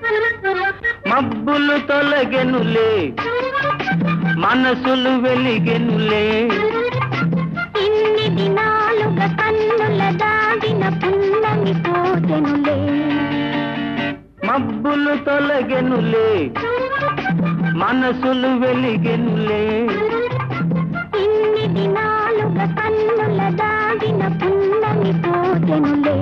మబ్బులు తొలగెనులే మనసులు వెలిగెనులే ఇన్ని దినాలుగా కన్నుల దాగిన పున్నమి పోతెనులే మబ్బులు తొలగెనులే మనసులు వెలిగెనులే ఇన్ని దినాలుగా కన్నుల దాగిన పున్నమి పోతెనులే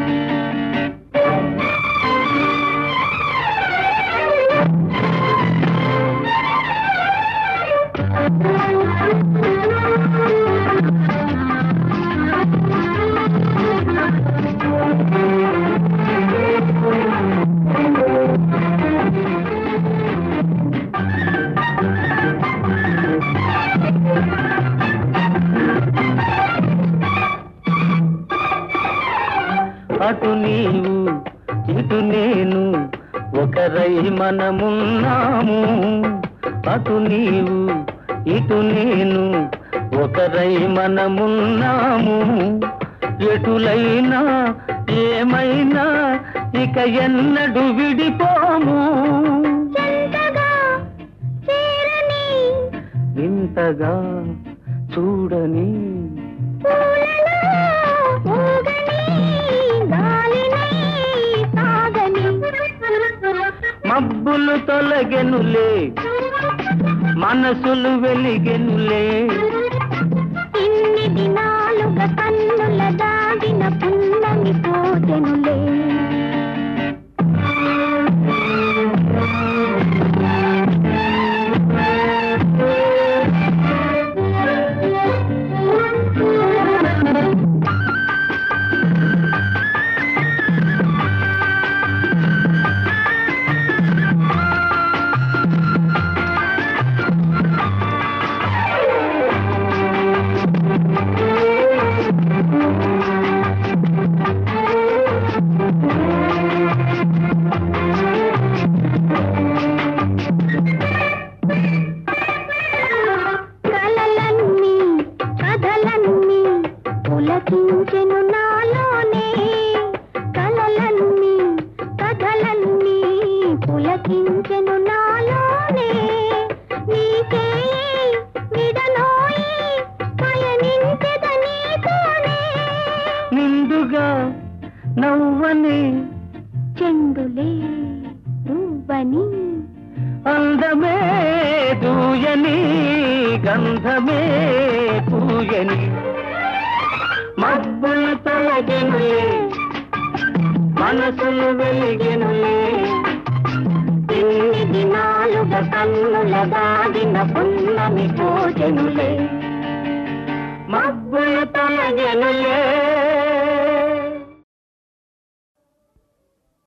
అటు నీవు ఇటు నేను ఒకరై మనమున్నాము అటు నీవు ఇటు నేను ఒకరై మనమున్నాము ఎటులైనా ఏమైనా ఇక ఎన్నడు విడిపోము చెంతగా చేరని ఇంతగా చూడని పూలలో ఊగని గాలినై సాగని మబ్బులు తొలగెనులే మనసులు వెలిగెనులే ఇన్ని దినాలుగా కన్నుల దాగిన పున్నమి పోతెనులే కలలన్నీ కథలన్నీ పులకించెను నాలోనే కలలన్నీ కథలన్నీ పులకించెను నాలోనే నీకే విడనోయి పయనించెద నీతోనే నిండుగా నవ్వని చెండులే రువ్వని అందమే దూయని గంధమే పూయని మబ్బులు తొలగెనులే మనసులు వెలిగెనులే ఇన్ని దినాలుగా కన్నుల దాగిన పున్నమి పోజనులే